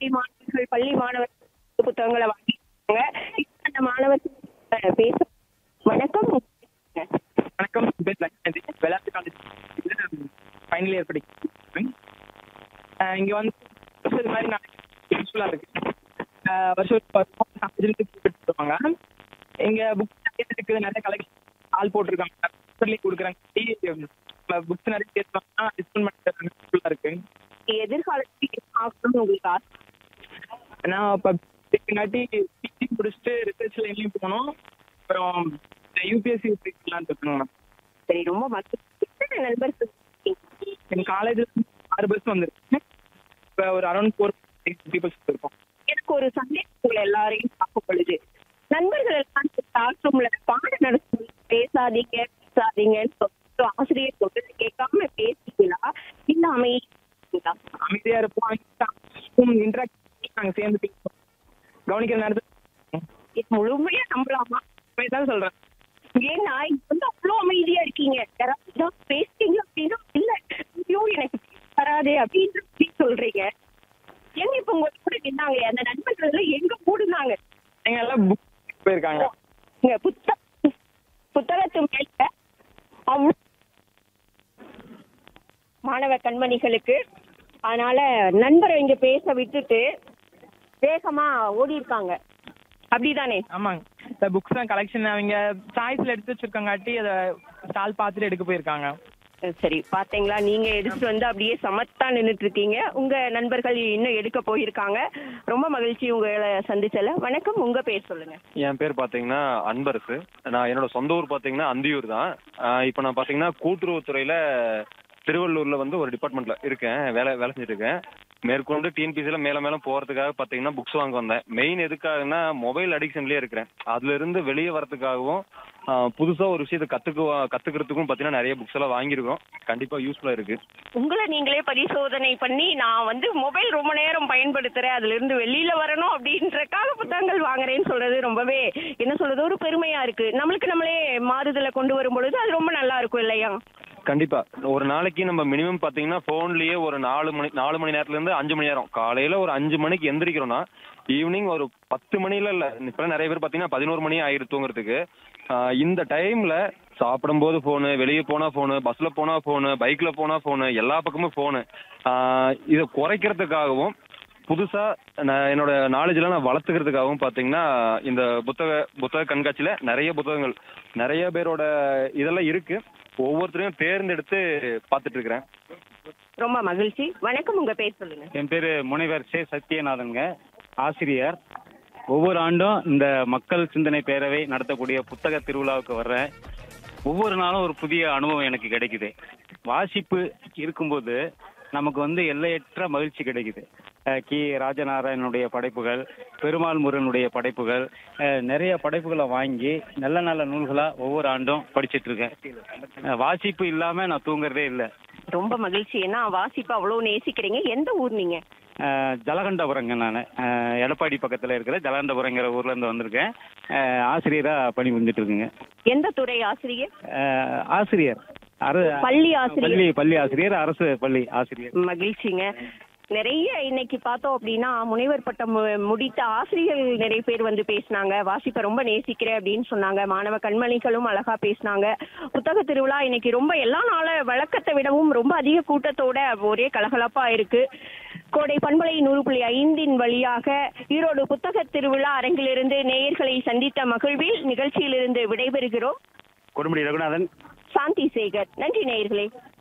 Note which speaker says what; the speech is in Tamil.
Speaker 1: பள்ளி மாணவர்கள் பள்ளி மாணவர்கள் புத்தகங்களை வாங்கியிருக்காங்க இப்ப அந்த மாணவர்கள் பேச வணக்கம்
Speaker 2: வணக்கம் என் பேர் லக்ஷ்மி விளையாட்டு காலேஜ் ஃபைனல் இயர் படிக்கிறேன் அஹ் இங்க வந்து இது மாதிரி நான் யூஸ்ஃபுல்லாக இருக்கு அஹ் வருஷம் வருஷம் காலேஜ்லேருந்து கூப்பிட்டு வருவாங்க இங்க புக்ஸ் நிறைய இருக்குது நிறைய கலெக்ஷன் ஆள் போட்டிருக்காங்க சொல்லி கொடுக்குறாங்க புக்ஸ் நிறைய சேர்த்துவாங்கன்னா டிஸ்கவுண்ட் பண்ணி யூஸ்ஃபுல்லாக இருக்கு
Speaker 1: எதிர்காலத்தில் என்ன ஆகணும்னு உங்களுக்கு ஆசை
Speaker 2: நான் இப்போ பின்னாடி பிஜி முடிச்சுட்டு ரிசர்ச் லைன்லையும் போகணும் அப்புறம் யூபிஎஸ்சி யூபிஎஸ்சிலாம் இருக்கணும்
Speaker 1: சரி ரொம்ப மகிழ்ச்சி எத்தனை நண்பர்கள் இருக்கீங்க?
Speaker 2: என் காலேஜில் ஆறு பஸ் வந்துருக்கு இப்போ ஒரு அரௌண்ட் ஃபோர் பீப்புள்ஸ் இருக்கோம்
Speaker 1: எனக்கு ஒரு சந்தேகம் உங்களை எல்லாரையும் பார்க்கும் பொழுது நண்பர்கள் எல்லாம் கிளாஸ் ரூம்ல பாடம் நடத்தும் பேசாதீங்க பேசாதீங்கன்னு சொல்லிட்டு ஆசிரியர் சொல்றது கேட்காம பேசுறீங்களா இல்ல அமைதிங்களா
Speaker 2: அமைதியாக இருப்போம் இன்ட்ராக்ட் நாங்கள் சேர்ந்து பேசுவோம் கவனிக்கிற நேரத்தில்
Speaker 1: இது முழுமையா நம்பலாமா
Speaker 2: தான் சொல்கிறேன்
Speaker 1: ஏன்னா இப்ப வந்து அவ்வளவு அமைதியா இருக்கீங்க யாராவது ஏதாவது பேசுறீங்க அப்படின்னா இல்ல ஐயோ எனக்கு வராதே அப்படின்னு சொல்லி சொல்றீங்க எங்க இப்ப உங்க கூட நின்னாங்க அந்த நண்பர்கள் எல்லாம் எங்க கூடுனாங்க
Speaker 2: எங்கள் எல்லாம் புக் போயிருக்காங்க
Speaker 1: இங்க புத்த புத்தகத்து மேல அவ்வளவு மாணவ கண்மணிகளுக்கு அதனால நண்பரை இங்க பேச விட்டுட்டு வேகமா ஓடி இருக்காங்க அப்படிதானே
Speaker 2: ஆமாங்க இந்த புக்ஸ் தான் கலெக்ஷன் அவங்க சாய்ஸில் எடுத்து வச்சிருக்கங்காட்டி அதை ஸ்டால் பார்த்துட்டு எடுக்க போயிருக்காங்க
Speaker 1: சரி பாத்தீங்களா நீங்க எடுத்துட்டு வந்து அப்படியே சமத்தா நின்னுட்டு இருக்கீங்க உங்க நண்பர்கள் இன்னும் எடுக்க போயிருக்காங்க ரொம்ப மகிழ்ச்சி உங்களை சந்திச்சல வணக்கம் உங்க பேர் சொல்லுங்க
Speaker 3: என் பேர் பார்த்தீங்கன்னா அன்பரசு நான் என்னோட சொந்த ஊர் பார்த்தீங்கன்னா அந்தியூர் தான் இப்போ நான் பார்த்தீங்கன்னா கூட்டுறவுத்துறையில் திருவள்ளூரில் வந்து ஒரு டிபார்ட்மெண்ட்டில் இருக்கேன் வேலை வேலை செஞ்சுட்டு இருக்கேன் மேற்கொண்டு டிஎன்பிசியில் மேலே மேலே போகிறதுக்காக பார்த்தீங்கன்னா புக்ஸ் வாங்க வந்தேன் மெயின் எதுக்காகனா மொபைல் அடிக்ஷன்லேயே இருக்கிறேன் அதுலேருந்து வெளியே வரதுக்காகவும் புதுசாக ஒரு விஷயத்தை கற்றுக்கு கற்றுக்கிறதுக்கும் பார்த்தீங்கன்னா நிறைய புக்ஸ் எல்லாம் வாங்கியிருக்கோம் கண்டிப்பாக யூஸ்ஃபுல்லாக இருக்குது
Speaker 1: உங்களை நீங்களே பரிசோதனை பண்ணி நான் வந்து மொபைல் ரொம்ப நேரம் பயன்படுத்துறேன் அதுல இருந்து வெளியில வரணும் அப்படின்றக்காக புத்தகங்கள் வாங்குறேன்னு சொல்றது ரொம்பவே என்ன சொல்றது ஒரு பெருமையா இருக்கு நம்மளுக்கு நம்மளே மாறுதலை கொண்டு வரும் பொழுது அது ரொம்ப நல்லா இருக்கும் இல்லையா
Speaker 3: கண்டிப்பா ஒரு நாளைக்கு நம்ம மினிமம் பாத்தீங்கன்னா போன்லயே ஒரு நாலு மணி நாலு மணி நேரத்துல இருந்து அஞ்சு மணி நேரம் காலையில ஒரு அஞ்சு மணிக்கு எந்திரிக்கிறோம்னா ஈவினிங் ஒரு பத்து மணில இல்ல இப்பெல்லாம் நிறைய பேர் பாத்தீங்கன்னா பதினோரு மணி ஆயிரு தூங்குறதுக்கு ஆஹ் இந்த டைம்ல சாப்பிடும்போது ஃபோனு வெளியே போனா ஃபோனு பஸ்ல போனா ஃபோனு பைக்ல போனா ஃபோனு எல்லா பக்கமும் ஃபோனு இதை குறைக்கிறதுக்காகவும் புதுசா நான் என்னோட நாலேஜ்லாம் நான் வளர்த்துக்கிறதுக்காகவும் பாத்தீங்கன்னா இந்த புத்தக புத்தக கண்காட்சியில நிறைய புத்தகங்கள் நிறைய பேரோட இதெல்லாம் இருக்கு ஒவ்வொருத்தரையும் தேர்ந்தெடுத்து பார்த்துட்டு இருக்கிறேன்
Speaker 1: ரொம்ப மகிழ்ச்சி வணக்கம் உங்க பேர் சொல்லுங்க
Speaker 4: என் பேர் முனைவர் சே சத்யநாதனுங்க ஆசிரியர் ஒவ்வொரு ஆண்டும் இந்த மக்கள் சிந்தனை பேரவை நடத்தக்கூடிய புத்தக திருவிழாவுக்கு வர்றேன் ஒவ்வொரு நாளும் ஒரு புதிய அனுபவம் எனக்கு கிடைக்குது வாசிப்பு இருக்கும்போது நமக்கு வந்து எல்லையற்ற மகிழ்ச்சி கிடைக்குது அஹ் கி ராஜநாராயணனுடைய படைப்புகள் பெருமாள் முருகனுடைய படைப்புகள் அஹ் நிறைய படைப்புகளை வாங்கி நல்ல நல்ல நூல்களா ஒவ்வொரு ஆண்டும் படிச்சிட்டு இருக்கேன் அஹ் வாசிப்பு இல்லாம நான் தூங்குறதே இல்லை
Speaker 1: ரொம்ப மகிழ்ச்சி ஏன்னா வாசிப்பு அவ்வளவு நேசிக்கிறீங்க எந்த ஊர் நீங்க
Speaker 4: அஹ் ஜலகண்டபுரங்க நான் எடப்பாடி பக்கத்தில் இருக்கிற ஜலகண்டபுரங்கிற ஊர்ல இருந்து வந்திருக்கேன் அஹ் ஆசிரியரா பணி புரிஞ்சிட்டு இருக்குங்க
Speaker 1: எந்த துறை ஆசிரியர்
Speaker 4: அஹ் ஆசிரியர் அரு
Speaker 1: பள்ளி ஆசிரியர்
Speaker 4: பள்ளி பள்ளி ஆசிரியர் அரசு பள்ளி ஆசிரியர்
Speaker 1: மகிழ்ச்சிங்க நிறைய இன்னைக்கு பார்த்தோம் அப்படின்னா முனைவர் பட்டம் மு- முடித்த ஆசிரியர்கள் நிறைய பேர் வந்து பேசினாங்க வாசிப்பை ரொம்ப நேசிக்கிறேன் அப்படின்னு சொன்னாங்க மாணவ கண்மணிகளும் அழகா பேசினாங்க புத்தக திருவிழா இன்னைக்கு ரொம்ப எல்லா நாள வழக்கத்தை விடவும் ரொம்ப அதிக கூட்டத்தோட ஒரே கலகலப்பா இருக்கு கோடை பண்பலை நூறு புள்ளி ஐந்தின் வழியாக ஈரோடு புத்தக திருவிழா அரங்கிலிருந்து நேயர்களை சந்தித்த மகிழ்வில் நிகழ்ச்சியிலிருந்து விடைபெறுகிறோம்
Speaker 4: கொடுமுடி ரகுநாதன்
Speaker 1: சாந்தி சேகர் நன்றி நேயர்களே